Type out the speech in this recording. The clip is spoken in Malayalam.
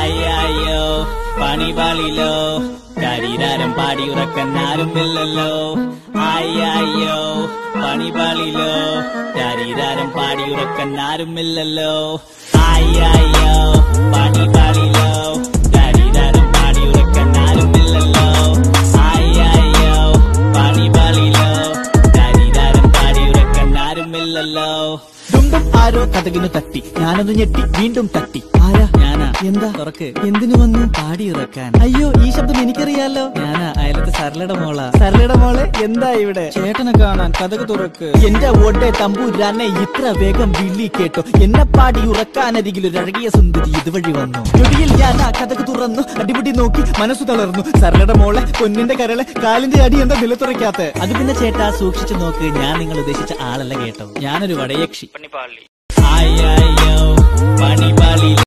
ആയോ പണിപാളിലോ ശരീരം പാടിയുറക്കാൻ ആരുമില്ലല്ലോ ആയോ പണിപാളിലോ ശരീരം പാടിയുറക്കാൻ ആരുമില്ലല്ലോ ആയോ പണിപാളിലോ ശരീരം പാടിയുറക്കാൻ ആരുമില്ലല്ലോ ആയോ പണിപാളിലോ ശരീരം പാടിയുറക്കാൻ ആരുമില്ലല്ലോ ഡുംഡും ആരോ കഥകിനു തട്ടി ഞാനൊന്ന് ഞെട്ടി വീണ്ടും തട്ടി ആരാ ഞാനാ എന്താ തുറക്ക് എന്തിനു വന്നു പാടിയുറക്കാൻ അയ്യോ ഈ ശബ്ദം എനിക്കറിയാലോ ഞാനാ അയലത്തെ സരളയുടെ മോളാ സരളയുടെ മോളെ എന്താ ഇവിടെ ചേട്ടനെ കാണാൻ കഥക് തുറക്ക് എന്റെ ഓട്ടെ തമ്പൂരാനെ ഇത്ര വേഗം വിളി കേട്ടോ എന്നെ പാടി ഉറക്കാനരികിൽ ഒരു അഴകിയ സുന്ദരി ഇതുവഴി വന്നു ഞൊടിയിൽ ഞാൻ ആ കഥക് തുറന്നു അടിപിടി നോക്കി മനസ്സു തളർന്നു സരളയുടെ മോളെ പൊന്നിന്റെ കരളെ കാലിന്റെ അടി എന്താ നിലത്തുറയ്ക്കാത്ത അത് പിന്നെ ചേട്ടാ സൂക്ഷിച്ചു നോക്ക് ഞാൻ നിങ്ങൾ ഉദ്ദേശിച്ച ആളല്ല കേട്ടോ ഞാനൊരു വടയക്ഷി ആയോ പണിപാളി